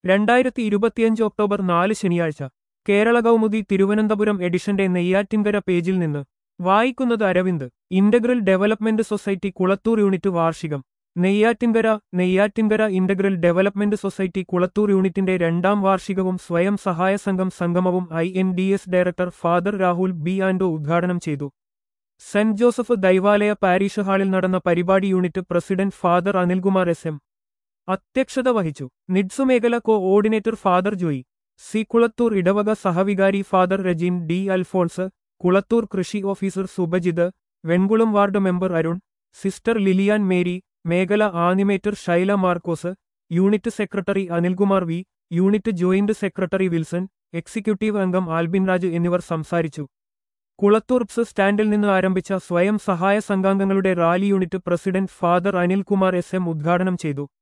രണ്ടായിരത്തി ഇരുപത്തിയഞ്ച് ഒക്ടോബർ നാല് ശനിയാഴ്ച കേരള കൗമുദി തിരുവനന്തപുരം എഡിഷന്റെ നെയ്യാറ്റിൻകര പേജിൽ നിന്ന് വായിക്കുന്നത് Aravind integral development society Kulathoor unit വാർഷികം Neyyattinkara Neyyattinkara integral development society Kulathoor യൂണിറ്റിന്റെ രണ്ടാം വാർഷികവും സ്വയം സഹായ സംഘം സംഗമവും I N D S director father Rahul B Ando ഉദ്ഘാടനം ചെയ്തു സെന്റ് ജോസഫ് ദൈവാലയ പാരീഷ് ഹാളിൽ നടന്ന പരിപാടി unit president father Anilkumar S M അധ്യക്ഷത വഹിച്ചു നിഡ്സു മേഖല coordinator father Joy C Kulathoor ഇടവക സഹവികാരി ഫാദർ രജീൻ ഡി അൽഫോൺസ് കുളത്തൂർ കൃഷി officer Subajith Venkulam ward member Arun sister Lilian Mary മേഖല animator Shaila Markose unit secretary Anilkumar V unit joint secretary Wilson executive അംഗം ആൽബിൻ രാജ് എന്നിവർ സംസാരിച്ചു കുളത്തൂർ പ്സ് സ്റ്റാൻഡിൽ നിന്ന് ആരംഭിച്ച സ്വയം സഹായ സംഘാംഗങ്ങളുടെ rally unit president father Anilkumar S M ഉദ്ഘാടനം ചെയ്തു